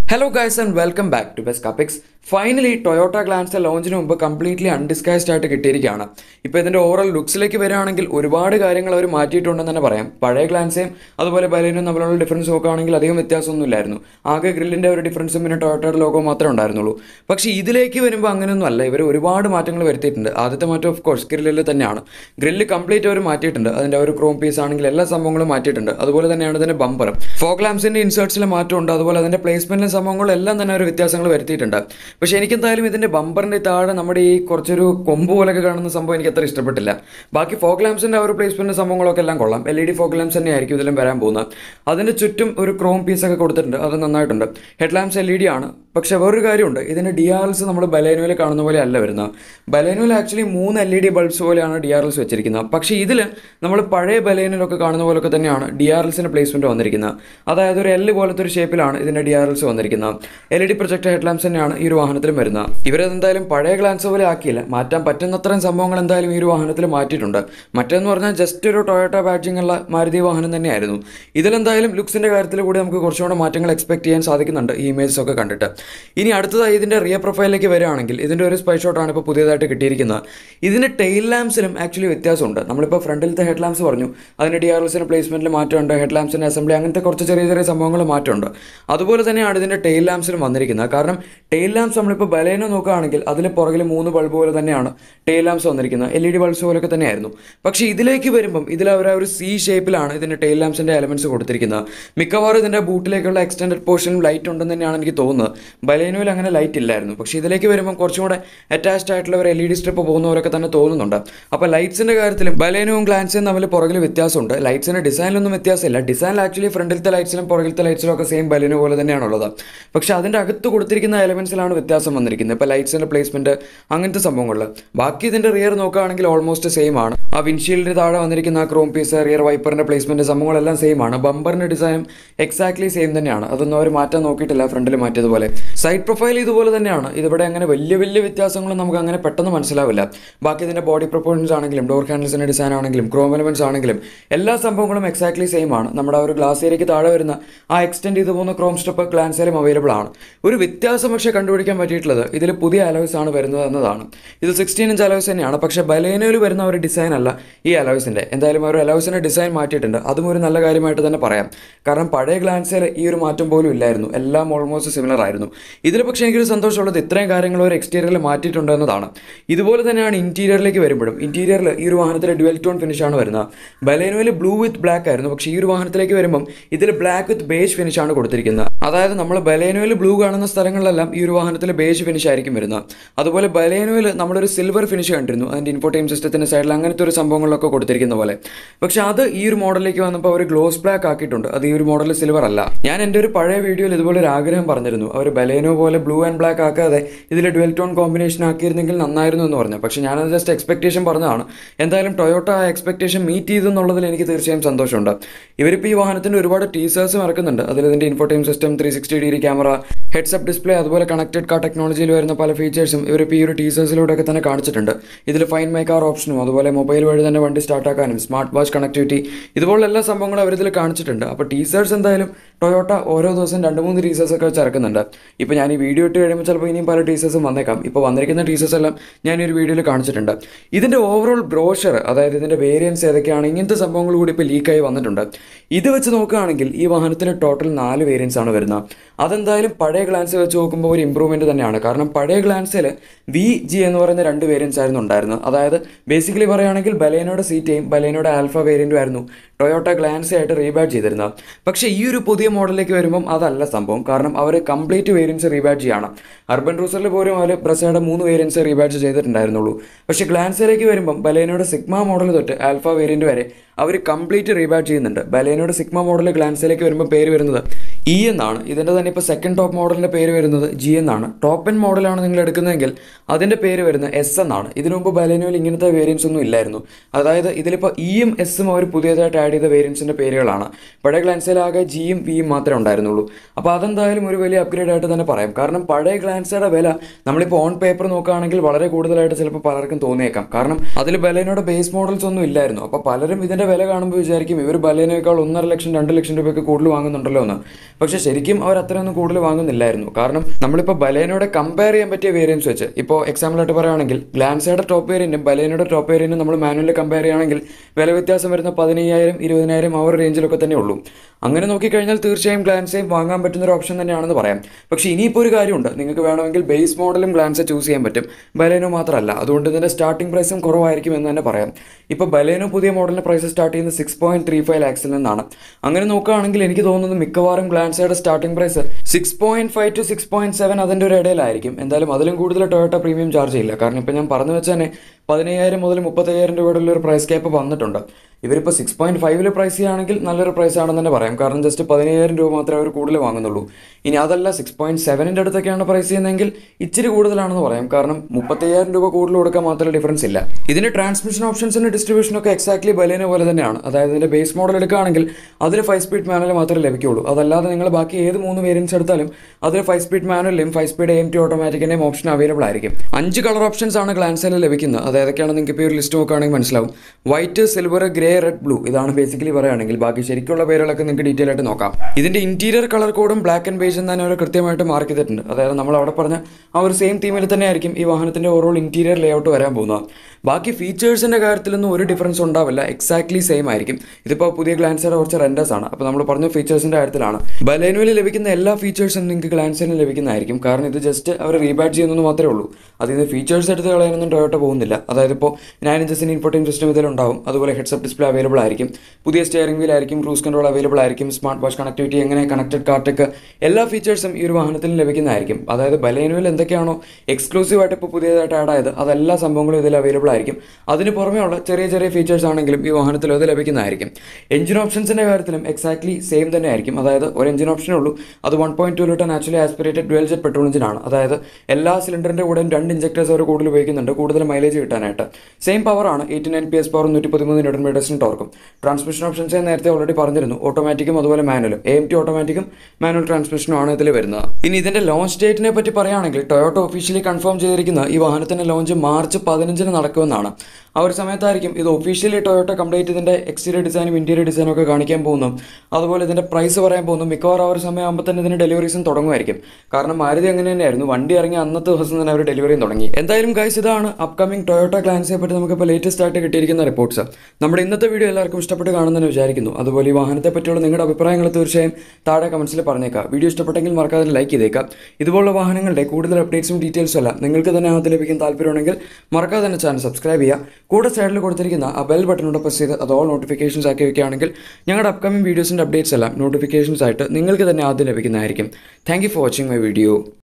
hello guys and welcome back to best കപ്പിക്സ് finally Toyota Glanza ലോഞ്ചിന് മുമ്പ് completely അൺഡിസ്കൈസ്ഡ് ആയിട്ട് കിട്ടിയിരിക്കുകയാണ് ഇപ്പോൾ ഇതിൻ്റെ ഓവറോൾ ലുക്സിലേക്ക് വരികയാണെങ്കിൽ ഒരുപാട് കാര്യങ്ങൾ അവർ മാറ്റിയിട്ടുണ്ടെന്ന് തന്നെ പറയാം പഴയ ഗ്ലാൻസേയും അതുപോലെ ബലേനും തമ്മിലുള്ള ഡിഫറൻസ് നോക്കുകയാണെങ്കിൽ അധികം വ്യത്യാസമൊന്നുമില്ലായിരുന്നു ആകെ ഗ്രില്ലിൻ്റെ ഒരു ഡിഫറൻസും പിന്നെ ടൊയോട്ടയുടെ ലോഗോ മാത്രമേ ഉണ്ടായിരുന്നുള്ളൂ പക്ഷേ ഇതിലേക്ക് വരുമ്പോൾ അങ്ങനെയൊന്നും അല്ല ഇവർ ഒരുപാട് മാറ്റങ്ങൾ വരുത്തിയിട്ടുണ്ട് ആദ്യത്തെ മാറ്റം ഓഫ് കോഴ്സ് ഗ്രില്ലിൽ തന്നെയാണ് ഗ്രില്ല് കംപ്ലീറ്റ് അവർ മാറ്റിയിട്ടുണ്ട് അതിൻ്റെ ഒരു ക്രോം പീസ് ആണെങ്കിൽ എല്ലാ സംഭവങ്ങളും മാറ്റിയിട്ടുണ്ട് അതുപോലെ തന്നെയാണ് ഇതിൻ്റെ ബമ്പറും ഫോഗ് ലാംസിൻ്റെ ഇൻസേർട്സിലെ മാറ്റമുണ്ട് അതുപോലെ അതിൻ്റെ പ്ലേസ്മെൻറ്റിലെ സംഭവങ്ങളും എല്ലാം തന്നെ ഒരു വ്യത്യാസങ്ങൾ വരുത്തിയിട്ടുണ്ട് പക്ഷേ എനിക്കെന്തായാലും ഇതിൻ്റെ ബമ്പറിൻ്റെ താഴെ നമ്മുടെ ഈ കുറച്ചൊരു കൊമ്പ് പോലൊക്കെ കാണുന്ന സംഭവം എനിക്ക് അത്ര ഇഷ്ടപ്പെട്ടില്ല ബാക്കി ഫോഗ് ലാംസിൻ്റെ ആ ഒരു പ്ലേസ്മെൻറ്റ് സംഭവങ്ങളൊക്കെ എല്ലാം കൊള്ളാം L E D fog lamps തന്നെയായിരിക്കും ഇതിലും വരാൻ പോകുന്നത് അതിൻ്റെ ചുറ്റും ഒരു ക്രോം പീസൊക്കെ കൊടുത്തിട്ടുണ്ട് അത് നന്നായിട്ടുണ്ട് head lamps L E D ആണ് പക്ഷേ വേറൊരു കാര്യമുണ്ട് ഇതിൻ്റെ ഡി ആർ എൽസ് നമ്മൾ ബലേനുവിൽ കാണുന്ന പോലെ അല്ല വരുന്നത് ബലേനുവിൽ ആക്ച്വലി മൂന്ന് എൽ ഇ ഡി ബൾബ്സ് പോലെയാണ് ഡി ആർ എൽസ് വെച്ചിരിക്കുന്നത് പക്ഷേ ഇതിൽ നമ്മൾ പഴയ ബലേനിലൊക്കെ കാണുന്ന പോലൊക്കെ തന്നെയാണ് ഡി ആർ എൽസിൻ്റെ പ്ലേസ്മെൻറ്റ് വന്നിരിക്കുന്നത് അതായത് ഒരു എല്ല് പോലത്തെ ഒരു ഷേപ്പിലാണ് ഇതിൻ്റെ ഡി ആർ എൽസ് വന്നിരിക്കുന്നത് L E D project head lamps തന്നെയാണ് ഈ ഒരു വാഹനത്തിലും വരുന്നത് ഇവരതെന്തായാലും പഴയ ഗ്ലാൻസ് പോലെ ആക്കിയില്ല മാറ്റാൻ പറ്റുന്നത്രയും സംഭവങ്ങൾ എന്തായാലും ഈ ഒരു വാഹനത്തിൽ മാറ്റിയിട്ടുണ്ട് മറ്റേന്ന് പറഞ്ഞാൽ ജസ്റ്റ് ഒരു ടൊയോട്ട ബാഡ്ജിങ് ഉള്ള മാരുതി വാഹനം തന്നെയായിരുന്നു ഇതിലെന്തായാലും ലുക്സിൻ്റെ കാര്യത്തിൽ കൂടി നമുക്ക് കുറച്ചുകൂടെ മാറ്റങ്ങൾ എക്സ്പെക്ട് ചെയ്യാൻ സാധിക്കുന്നുണ്ട് ഈ ഇമേജസ് ഒക്കെ കണ്ടിട്ട് ഇനി അടുത്തതായി ഇതിൻ്റെ റിയർ പ്രൊഫൈലിലേക്ക് വരികയാണെങ്കിൽ ഇതിൻ്റെ ഒരു സ്പൈ ഷോട്ടാണ് ഇപ്പോൾ പുതിയതായിട്ട് കിട്ടിയിരിക്കുന്നത് ഇതിൻ്റെ ടെയിൽ ലാംസിലും ആക്ച്വലി വ്യത്യാസമുണ്ട് നമ്മളിപ്പോൾ ഫ്രണ്ടിലത്തെ ഹെഡ് ലാംസ് പറഞ്ഞു അതിൻ്റെ ഡി ആർ എൽസിൻ്റെ പ്ലേസ്മെൻറ്റിൽ മാറ്റമുണ്ട് ഹെഡ് ലാംസിൻ്റെ അസംബ്ലി അങ്ങനത്തെ കുറച്ച് ചെറിയ ചെറിയ സംഭവങ്ങൾ മാറ്റമുണ്ട് അതുപോലെ തന്നെയാണ് ഇതിൻ്റെ ടെയിൽ ലാംസിലും വന്നിരിക്കുന്നത് കാരണം ടെയിൽ ലാംസ് നമ്മളിപ്പോൾ ബലേനോ നോക്കുകയാണെങ്കിൽ അതിൽ പുറകിൽ മൂന്ന് ബൾബ് പോലെ തന്നെയാണ് ടെയിൽ ലാംസ് വന്നിരിക്കുന്നത് എൽ ഇ ഡി ബൾബ്സ് പോലൊക്കെ തന്നെയായിരുന്നു പക്ഷേ ഇതിലേക്ക് വരുമ്പം ഇതിൽ അവർ ആ ഒരു സി ഷേപ്പിലാണ് ഇതിൻ്റെ ടെയിൽ ലാംസിൻ്റെ എലമെൻറ്റ്സ് കൊടുത്തിരിക്കുന്നത് മിക്കവാറും ഇതിൻ്റെ ബൂട്ടിലേക്കുള്ള എക്സ്റ്റൻഡഡ് പോർഷനും ലൈറ്റ് ഉണ്ടെന്ന് തന്നെയാണ് എനിക്ക് തോന്നുന്നത് ബലേനോയിൽ അങ്ങനെ ലൈറ്റ് ഇല്ലായിരുന്നു പക്ഷേ ഇതിലേക്ക് വരുമ്പോൾ കുറച്ചും കൂടെ അറ്റാച്ച്ഡ് ആയിട്ടുള്ള ഒരു എൽ ഇ ഡി സ്ട്രിപ്പ് പോകുന്നവരൊക്കെ തന്നെ തോന്നുന്നുണ്ട് അപ്പോൾ ലൈറ്റ്സിൻ്റെ കാര്യത്തിലും ബലേനോവും ഗ്ലാൻസും തമ്മിൽ പുറകിൽ വ്യത്യാസമുണ്ട് ലൈറ്റ്സിൻ്റെ ഡിസൈനിലൊന്നും വ്യത്യാസമില്ല ഡിസൈനിൽ ആക്ച്വലി ഫ്രണ്ടിലത്തെ ലൈറ്റ്സിലും പുറകിലത്തെ ലൈറ്റ്സിലും ഒക്കെ സെയിം ബലേനോ പോലെ തന്നെയാണുള്ളത് പക്ഷേ അതിൻ്റെ അകത്ത് കൊടുത്തിരിക്കുന്ന എലമെൻസിലാണ് വ്യത്യാസം വന്നിരിക്കുന്നത് ഇപ്പോൾ ലൈറ്റ്സിൻ്റെ പ്ലേസ്മെൻറ്റ് അങ്ങനത്തെ സംഭവങ്ങളിൽ ബാക്കി ഇതിൻ്റെ റിയർ നോക്കുകയാണെങ്കിൽ ഓൾമോസ്റ്റ് സെയിം ആണ് ആ വിൻഷീൽഡിന് താഴെ വന്നിരിക്കുന്ന ആ ക്രോം പീസ് റിയർ വൈപ്പറിൻ്റെ പ്ലേസ്മെൻറ്റ് സംഭവങ്ങളെല്ലാം സെയിം ആണ് ബമ്പറിൻ്റെ ഡിസൈനും എക്സാക്ട്ലി സെയിം തന്നെയാണ് അതൊന്നും അവർ മാറ്റാൻ നോക്കിയിട്ടില്ല ഫ്രണ്ടിൽ മാറ്റിയതുപോലെ സൈഡ് പ്രൊഫൈൽ ഇതുപോലെ തന്നെയാണ് ഇതിവിടെ അങ്ങനെ വലിയ വലിയ വ്യത്യാസങ്ങളും നമുക്ക് അങ്ങനെ പെട്ടെന്ന് മനസ്സിലാവില്ല ബാക്കി ഇതിൻ്റെ ബോഡി പ്രൊപ്പോർഷൻസ് ആണെങ്കിലും ഡോർ ഹാൻഡിൽസിൻ്റെ ഡിസൈൻ ആണെങ്കിലും ക്രോം എലമെൻറ്റ്സ് ആണെങ്കിലും എല്ലാ സംഭവങ്ങളും എക്സാക്ട്ലി സെയിം ആണ് നമ്മുടെ ആ ഒരു ഗ്ലാസ് ഏരിയയ്ക്ക് താഴെ വരുന്ന ആ എക്സ്റ്റെൻഡ് ചെയ്ത് പോകുന്ന ക്രോം സ്റ്റെപ്പ് ഗ്ലാൻസിലും അവൈലബിൾ ആണ് ഒരു വ്യത്യാസം പക്ഷേ കണ്ടുപിടിക്കാൻ പറ്റിയിട്ടുള്ളത് ഇതിൽ പുതിയ അലോയ്സ് ആണ് വരുന്നത് എന്നതാണ് ഇത് സിക്സ്റ്റീൻ ഇഞ്ച് അലോയ്സ് തന്നെയാണ് പക്ഷേ ബലേനയിൽ വരുന്ന ഒരു ഡിസൈൻ അല്ല ഈ അലോയ്സിൻ്റെ എന്തായാലും ഒരു അലോയ്സിൻ്റെ ഡിസൈൻ മാറ്റിയിട്ടുണ്ട് അതും ഒരു നല്ല കാര്യമായിട്ട് തന്നെ പറയാം കാരണം പഴയ ഗ്ലാൻസിൽ ഈ ഒരു മാറ്റം പോലും ഇല്ലായിരുന്നു എല്ലാം ഓൾമോസ്റ്റ് സിമിലർ ആയിരുന്നു ഇതിൽ പക്ഷേ എനിക്കൊരു സന്തോഷമുള്ളത് ഇത്രയും കാര്യങ്ങൾ ഒരു എക്സ്റ്റീരിയറിൽ മാറ്റിയിട്ടുണ്ട് എന്നതാണ് ഇതുപോലെ തന്നെയാണ് ഇൻറ്റീരിയറിലേക്ക് വരുമ്പോഴും ഇൻറ്റീരിയറിൽ ഈ ഒരു വാഹനത്തിൽ ഡുവൽ ടോൺ ഫിനിഷാണ് വരുന്നത് ബലേനോയിൽ ബ്ലൂ വിത്ത് ബ്ലാക്ക് ആയിരുന്നു പക്ഷേ ഈ ഒരു വാഹനത്തിലേക്ക് വരുമ്പം ഇതിൽ ബ്ലാക്ക് വിത്ത് ബേജ് ഫിനിഷാണ് കൊടുത്തിരിക്കുന്നത് അതായത് നമ്മൾ ബലേനോയിൽ ബ്ലൂ കാണുന്ന സ്ഥലങ്ങളിലെല്ലാം ഈ ഒരു വാഹനത്തിൽ ബേജ് ഫിനിഷ് ആയിരിക്കും വരുന്നത് അതുപോലെ ബലേനോയിൽ നമ്മളൊരു സിൽവർ ഫിനിഷ് കണ്ടിരുന്നു അതിൻ്റെ ഇൻഫോർട്ടൈം സിസ്റ്റത്തിൻ്റെ സൈഡിൽ അങ്ങനത്തെ ഒരു സംഭവങ്ങളിലൊക്കെ കൊടുത്തിരിക്കുന്ന പോലെ പക്ഷേ അത് ഈ ഒരു മോഡലിലേക്ക് വന്നപ്പോൾ അവർ ഗ്ലോസ് ബ്ലാക്ക് ആക്കിയിട്ടുണ്ട് അത് ഈ ഒരു മോഡൽ സിൽവർ അല്ല ഞാൻ എൻ്റെ ഒരു പഴയ വീഡിയോയിൽ ഇതുപോലെ ഒരു ആഗ്രഹം പറഞ്ഞിരുന്നു അവർ ബലേനോ പോലെ ബ്ലൂ ആൻഡ് ബ്ലാക്ക് ആക്കാതെ ഇതിൽ ഡുവൽ ടോൺ കോമ്പിനേഷൻ ആക്കിയിരുന്നെങ്കിൽ നന്നായിരുന്നു എന്ന് പറഞ്ഞു പക്ഷേ ഞാനത് ജസ്റ്റ് എക്സ്പെക്ടേഷൻ പറഞ്ഞതാണ് എന്തായാലും ടൊയോട്ട ആ എക്സ്പെക്ടേഷൻ മീറ്റ് ചെയ്തു എന്നുള്ളതിൽ എനിക്ക് തീർച്ചയായും സന്തോഷമുണ്ട് ഇവരിപ്പോൾ ഈ വാഹനത്തിൻ്റെ ഒരുപാട് ടീസേഴ്സും ഇറക്കുന്നുണ്ട് അതിൽ ഇതിൻ്റെ infotainment system three sixty degree camera heads up display അതുപോലെ കണക്റ്റഡ് കാർ ടെക്നോളജിയിൽ വരുന്ന പല ഫീച്ചേഴ്സും ഇവരിപ്പോൾ ഈ ഒരു ടീസേഴ്സിലൂടെയൊക്കെ തന്നെ കാണിച്ചിട്ടുണ്ട് ഇതിൽ ഫൈൻ മൈ കാർ ഓപ്ഷനും അതുപോലെ മൊബൈൽ വഴി തന്നെ വണ്ടി സ്റ്റാർട്ടാക്കാനും സ്മാർട്ട് വാച്ച് കണക്ടിവിറ്റി ഇതുപോലുള്ള എല്ലാ സംഭവങ്ങളും അവരിതിൽ കാണിച്ചിട്ടുണ്ട് അപ്പോൾ ടീസേഴ്സ് എന്തായാലും ടൊയോട്ട ഓരോ ദിവസം രണ്ട് മൂന്ന് ടീസേഴ്സ് ഒക്കെ വെച്ച് ഇറക്കുന്നുണ്ട് ഇപ്പോൾ ഞാൻ ഈ വീഡിയോ ഇട്ട് കഴിയുമ്പോൾ ചിലപ്പോൾ ഇനിയും പല ടീസേഴ്സും വന്നേക്കാം ഇപ്പോൾ വന്നിരിക്കുന്ന ടീസേഴ്സ് എല്ലാം ഞാൻ ഈ ഒരു വീഡിയോയിൽ കാണിച്ചിട്ടുണ്ട് ഇതിൻ്റെ ഓവറോൾ ബ്രോഷർ അതായത് ഇതിൻ്റെ വേരിയൻസ് ഏതൊക്കെയാണ് ഇങ്ങനത്തെ സംഭവങ്ങൾ കൂടി ഇപ്പോൾ ലീക്കായി വന്നിട്ടുണ്ട് ഇത് വെച്ച് നോക്കുകയാണെങ്കിൽ ഈ വാഹനത്തിന് ടോട്ടൽ നാല് വേരിയൻസ് ആണ് വരുന്നത് അതെന്തായാലും പഴയ ഗ്ലാൻസ് വെച്ച് നോക്കുമ്പോൾ ഒരു ഇമ്പ്രൂവ്മെൻറ്റ് തന്നെയാണ് കാരണം പഴയ ഗ്ലാൻസിൽ വി ജി എന്ന് പറയുന്ന രണ്ട് വേരിയൻസ് ആയിരുന്നു ഉണ്ടായിരുന്നത് അതായത് ബേസിക്കലി പറയുകയാണെങ്കിൽ ബലേനോയുടെ സീറ്റയും ബലേനോയുടെ ആൽഫ വേരിയൻറ്റും ആയിരുന്നു ടൊയോട്ട ഗ്ലാൻസ് ആയിട്ട് റീബാഡ് ചെയ്തിരുന്നത് പക്ഷേ ഈ ഒരു പുതിയ മോഡലിലേക്ക് വരുമ്പം അതല്ല സംഭവം കാരണം അവർ കംപ്ലീറ്റ് വേരിയൻസ് റീബാഡ് ചെയ്യാണ് അർബൻ റൂസറിൽ പോലും അവർ ബ്രസയുടെ മൂന്ന് വേരിയൻസ് റീബാഡ് ചെയ്തിട്ടുണ്ടായിരുന്നുള്ളൂ പക്ഷേ ഗ്ലാൻസിലേക്ക് വരുമ്പം ബലേനോയുടെ സിഗ്മ മോഡൽ തൊട്ട് ആൽഫ വേരിയൻറ്റ് വരെ അവർ കംപ്ലീറ്റ് റീബാഡ് ചെയ്യുന്നുണ്ട് ബലേനോയുടെ സിഗ്മ മോഡൽ ഗ്ലാൻസിലേക്ക് വരുമ്പോൾ പേര് വരുന്നത് ഇ എന്നാണ് ഇതിൻ്റെ തന്നെ ഇപ്പോൾ സെക്കൻഡ് ടോപ്പ് മോഡലിൻ്റെ പേര് വരുന്നത് ജി എന്നാണ് ടോപ്പ് എൻ മോഡലാണ് നിങ്ങൾ എടുക്കുന്നതെങ്കിൽ അതിൻ്റെ പേര് വരുന്നത് എസ് എന്നാണ് ഇതിനു മുമ്പ് ബലേനോയിൽ ഇങ്ങനത്തെ വേരിയൻസ് ഒന്നും ഇല്ലായിരുന്നു അതായത് ഇതിലിപ്പോൾ ഇയും എസും അവർ പുതിയതായിട്ട് ആഡ് ചെയ്ത വേരിയൻസിൻ്റെ പേരുകളാണ് പഴയ ഗ്ലാൻസിലാകെ ജിയും വിയും മാത്രമേ ഉണ്ടായിരുന്നുള്ളൂ അപ്പോൾ അതെന്തായാലും ഒരു വലിയ അപ്ഗ്രേഡ് ആയിട്ട് തന്നെ പറയാം കാരണം പഴയ ഗ്ലാൻസയുടെ വില നമ്മളിപ്പോൾ ഓൺ പേപ്പർ നോക്കുകയാണെങ്കിൽ വളരെ കൂടുതലായിട്ട് ചിലപ്പോൾ പലർക്കും തോന്നിയേക്കാം കാരണം അതിൽ ബലേനോയുടെ ബേസ് മോഡൽസ് ഒന്നും ഇല്ലായിരുന്നു അപ്പോൾ പലരും ഇതിൻ്റെ വില കാണുമ്പോൾ വിചാരിക്കും ഇവർ ബലേനേക്കാൾ ഒന്നര ലക്ഷം രണ്ട് ലക്ഷം രൂപയ്ക്ക് കൂടുതൽ വാങ്ങുന്നുണ്ടല്ലോ എന്ന് പക്ഷേ ശരിക്കും അവർ അത്രയൊന്നും കൂടുതൽ വാങ്ങുന്നില്ലായിരുന്നു കാരണം നമ്മളിപ്പോൾ ബലേനോടെ കമ്പയർ ചെയ്യാൻ പറ്റിയ വേരിയൻസ് വെച്ച് ഇപ്പോൾ എക്സാമ്പിളായിട്ട് പറയുകയാണെങ്കിൽ ഗ്ലാൻസയുടെ ടോപ്പ് വേരിയൻറ്റും ബലേനോയുടെ ടോപ്പ് വേരിയൻറ്റും നമ്മൾ മാനുവലിൽ കമ്പയർ ചെയ്യുകയാണെങ്കിൽ വില വ്യത്യാസം വരുന്ന പതിനയ്യായിരം ഇരുപതിനായിരം ആ ഒരു റേഞ്ചിലൊക്കെ തന്നെ ഉള്ളൂ അങ്ങനെ നോക്കിക്കഴിഞ്ഞാൽ തീർച്ചയായും ഗ്ലാൻസയും വാങ്ങാൻ പറ്റുന്ന ഒരു ഓപ്ഷൻ തന്നെയാണെന്ന് പറയാം പക്ഷേ ഇനിയിപ്പോൾ ഒരു കാര്യമുണ്ട് നിങ്ങൾക്ക് വേണമെങ്കിൽ ബേസ് മോഡലും ഗ്ലാൻസ് ചൂസ് ചെയ്യാൻ പറ്റും ബലേനോ മാത്രമല്ല അതുകൊണ്ട് ഇതിൻ്റെ സ്റ്റാർട്ടിംഗ് പ്രൈസും കുറവായിരിക്കും എന്ന് തന്നെ പറയാം ഇപ്പോൾ ബലേനോ പുതിയ മോഡലിൻ്റെ പ്രൈസ് സ്റ്റാർട്ട് ചെയ്യുന്നത് സിക്സ് പോയിന്റ് ത്രീ ഫൈവ് ലാക്സിൽ നിന്നാണ് അങ്ങനെ നോക്കുകയാണെങ്കിൽ എനിക്ക് തോന്നുന്നത് മിക്കവാറും ഗ്ലാൻസയുടെ starting price six point five to six point seven അതിൻ്റെ ഒരു ഇടയിലായിരിക്കും എന്തായാലും അതിലും കൂടുതൽ ടൊയോട്ട പ്രീമിയം ചാർജ് ചെയ്യില്ല കാരണം ഇപ്പോൾ ഞാൻ പറഞ്ഞു വെച്ചാൽ തന്നെ പതിനയ്യായിരം മുതൽ മുപ്പത്തയ്യായിരം രൂപയുടെ ഒരു പ്രൈസ് ക്യാപ്പ് വന്നിട്ടുണ്ട് ഇവരിപ്പോൾ സിക്സ് പോയിന്റ് ഫൈവില് പ്രൈസ് ചെയ്യുകയാണെങ്കിൽ നല്ലൊരു പ്രൈസ് ആണെന്ന് തന്നെ പറയാം കാരണം ജസ്റ്റ് പതിനയ്യായിരം രൂപ മാത്രമേ അവർ കൂടുതൽ വാങ്ങുന്നുള്ളൂ ഇനി അതല്ല സിക്സ് പോയിന്റ് സെവനിൻ്റെ അടുത്തൊക്കെയാണ് പ്രൈസ് ചെയ്യുന്നതെങ്കിൽ ഇച്ചിരി കൂടുതലാണെന്ന് പറയാം കാരണം മുപ്പത്തയ്യായിരം രൂപ കൂടുതൽ കൊടുക്കാൻ മാത്രമേ ഡിഫറൻസ് ഇല്ല ഇതിന് ട്രാൻസ്മിഷൻ ഓപ്ഷൻസിൻ്റെ ഡിസ്ട്രിബ്യൂഷനൊക്കെ എക്സാക്ട്ലി ബലേനെ പോലെ തന്നെയാണ് അതായത് ഇതിൻ്റെ ബേസ് മോഡൽ എടുക്കുകയാണെങ്കിൽ അതിൽ ഫൈവ് സ്പീഡ് മാനുവൽ മാത്രമേ ലഭിക്കുകയുള്ളൂ അതല്ലാതെ നിങ്ങൾ ബാക്കി ഏത് മൂന്ന് വേരിയൻസ് എടുത്താലും അതിൽ ഫൈവ് സ്പീഡ് മാനുവലും ഫൈവ് സ്പീഡ് എം ടി ഓട്ടോമാറ്റിക്കിൻ്റെയും ഓപ്ഷൻ അവൈലബിൾ ആയിരിക്കും അഞ്ച് കളർ ഓപ്ഷൻസ് ആണ് ഗ്ലാൻസയിൽ ലഭിക്കുന്നത് അത് ഏതൊക്കെയാണ് നിങ്ങൾക്ക് ഇപ്പോൾ ഒരു ലിസ്റ്റ് നോക്കുകയാണെങ്കിൽ മനസ്സിലാവും white silver grey red blue ഇതാണ് ബേസിക്കലി പറയുകയാണെങ്കിൽ ബാക്കി ശരിക്കുള്ള പേരുകളൊക്കെ നിങ്ങൾക്ക് ഡീറ്റെയിൽ ആയിട്ട് നോക്കാം ഇതിന്റെ ഇന്റീരിയർ കളർ കോഡും ബ്ലാക്ക് ആൻഡ് ബേജും തന്നെ അവർ കൃത്യമായിട്ട് മാർക്ക് ചെയ്തിട്ടുണ്ട് അതായത് നമ്മൾ അവിടെ പറഞ്ഞ ആ ഒരു സെയിം തീമിൽ തന്നെ ആയിരിക്കും ഈ വാഹനത്തിന്റെ ഓവറോൾ ഇന്റീരിയർ ലേഔട്ട് വരാൻ പോകുന്നത് ബാക്കി ഫീച്ചേഴ്സിന്റെ കാര്യത്തിലൊന്നും ഒരു ഡിഫറൻസ് ഉണ്ടാവില്ല എക്സാക്ട്ലി സെയിം ആയിരിക്കും ഇതിപ്പോൾ പുതിയ ഗ്ലാൻസയുടെ കുറച്ച് റെൻഡേഴ്സ് ആണ് അപ്പോൾ നമ്മൾ പറഞ്ഞ ഫീച്ചേഴ്സിന്റെ കാര്യത്തിലാണ് ബലേനുവിൽ ലഭിക്കുന്ന എല്ലാ ഫീച്ചേഴ്സും നിങ്ങൾക്ക് ഗ്ലാൻസിന് ലഭിക്കുന്നതായിരിക്കും കാരണം ഇത് ജസ്റ്റ് അവർ റീബാറ്റ് ചെയ്യുന്നത് മാത്രമേ ഉള്ളൂ അതിൽ നിന്ന് ഫീച്ചേഴ്സ് എടുത്ത് കളയാനൊന്നും ടൊയോട്ട പോകുന്നില്ല അതായത് ഇപ്പോൾ നയൻ ഇഞ്ചസിന് ഇൻഫോർട്ടൈൻ സിസ്റ്റം ഇതിലുണ്ടാവും അതുപോലെ ഹെഡ്സപ്പ് ഡിസ്പ്ലേ അവൈലബിൾ ആയിരിക്കും പുതിയ സ്റ്റിയറിംഗ് വീൽ ആയിരിക്കും ക്രൂസ് കൺട്രോൾ അവൈലബിൾ ആയിരിക്കും സ്മാർട്ട് വാച്ച് കണക്ടിവിറ്റി എങ്ങനെ കണക്റ്റഡ് കാർട്ടൊക്കെ എല്ലാ ഫീച്ചേഴ്സും ഈ ഒരു വാഹനത്തിൽ ലഭിക്കുന്നതായിരിക്കും അതായത് ബലേനുവിൽ എന്തൊക്കെയാണോ എക്സ്ക്ലൂസീവ് ആയിട്ട് ഇപ്പോൾ പുതിയതായിട്ട് ആഡ് ആയത് അതെല്ലാ സംഭവങ്ങളും ഇതിൽ അവൈലബിൾ ആയിരിക്കും അതിന് പുറമേ ഉള്ള ചെറിയ ചെറിയ ഫീച്ചേഴ്സ് ആണെങ്കിലും ഈ വാഹനത്തിൽ അത് ലഭിക്കുന്നതായിരിക്കും എഞ്ചിൻ ഓപ്ഷൻസിൻ്റെ കാര്യത്തിലും എക്സാക്ട്ലി സെയിം തന്നെ ആയിരിക്കും അതായത് ഒരു എഞ്ചിൻ ഓപ്ഷനേ ഉള്ളൂ അത് one point two litre naturally aspirated dual jet petrol എഞ്ചിനാണ് അതായത് എല്ലാ സിലിണ്ടറിൻ്റെ കൂടെയും രണ്ട് ഇഞ്ചക്ടേഴ്സ് അവർ കൂടുതൽ ഉപയോഗിക്കുന്നുണ്ട് കൂടുതൽ മൈലേജ് കിട്ടാനായിട്ട് സെയിം പവറാണ് eighty nine P S power നൂറ്റി പതിമൂന്ന് ന്യൂട്ടൺ മീറ്റേഴ്സിന് ടോർക്കും ട്രാൻസ്മിഷൻ ഓപ്ഷൻസ് ഞാൻ നേരത്തെ ഓൾറെഡി പറഞ്ഞിരുന്നു ഓട്ടോമാറ്റിക്കും അതുപോലെ മാനുവലും എ എം ടി ഓട്ടോമാറ്റിക്കും മാനുവൽ ട്രാൻസ്മിഷനും ആണ് ഇതിൽ വരുന്നത് ഇനി ഇതിന്റെ ലോഞ്ച് ഡേറ്റിനെ പറ്റി പറയുകയാണെങ്കിൽ ടൊയോട്ടോ ഒഫീഷ്യലി കൺഫേം ചെയ്തിരിക്കുന്ന ഈ വാഹനത്തിന്റെ ലോഞ്ച് മാർച്ച് പതിനഞ്ചിന് നടക്കുമെന്നാണ് ആ ഒരു സമയത്തായിരിക്കും ഇത് ഒഫീഷ്യലി ടൊയോട്ടോ കംപ്ലീറ്റ് ഇതിന്റെ എക്സ്റ്റീരിയർ ഡിസൈനും ഇന്റീരിയർ ഡിസൈനും ഒക്കെ കാണിക്കാൻ പോകുന്നു അതുപോലെ ഇതിന്റെ പ്രൈസ് പറയാൻ പോകുന്നു മിക്കവാറും ആ ഒരു സമയമാകുമ്പോൾ തന്നെ ഇതിന്റെ ഡെലിവറീസും തുടങ്ങുമായിരിക്കും കാരണം മാരുതി അങ്ങനെ തന്നെയായിരുന്നു വണ്ടി ഇറങ്ങി അന്നത്തെ ദിവസം തന്നെ അവർ ഡെലിവറിയും തുടങ്ങി എന്തായാലും ഗൈസ് ഇതാണ് അപ്കമിംഗ് ടൊയോട്ടോ ക്ലാൻസിനെ പറ്റി നമുക്കിപ്പോൾ ലേറ്റസ്റ്റ് ആയിട്ട് കിട്ടിയിരിക്കുന്ന റിപ്പോർട്ട്സ് നമ്മുടെ ഇന്നത്തെ വീഡിയോ എല്ലാവർക്കും ഇഷ്ടപ്പെട്ട് കാണുമെന്ന് വിചാരിക്കുന്നു അതുപോലെ ഈ വാഹനത്തെ പറ്റിയുള്ള നിങ്ങളുടെ അഭിപ്രായങ്ങൾ തീർച്ചയായും താഴെ കമൻസിൽ പറഞ്ഞേക്കാം വീഡിയോ ഇഷ്ടപ്പെട്ടെങ്കിൽ മറക്കാതെ ലൈക്ക് ചെയ്തേക്കാം ഇതുപോലുള്ള വാഹനങ്ങളുടെ കൂടുതൽ അപ്ഡേറ്റ്സും ഡീറ്റെയിൽസും എല്ലാം നിങ്ങൾക്ക് തന്നെ ആദ്യം ലഭിക്കാൻ താല്പര്യമുണ്ടെങ്കിൽ മറക്കാതെ തന്നെ ചാനൽ സബ്സ്ക്രൈബ് ചെയ്യുക കൂടെ സൈഡിൽ കൊടുത്തിരിക്കുന്ന ആ ബെൽ ബട്ടണോട് പ്രസ് ചെയ്ത് അത് ഓൾ നോട്ടിഫിക്കേഷൻസ് ആക്കി വെക്കുകയാണെങ്കിൽ ഞങ്ങളുടെ അപ്കമിംഗ് വീഡിയോസിൻ്റെ അപ്ഡേറ്റ്സ് എല്ലാം നോട്ടിഫിക്കേഷൻസ് ആയിട്ട് നിങ്ങൾക്ക് തന്നെ ആദ്യം ലഭിക്കുന്നതായിരിക്കും thank you for watching my video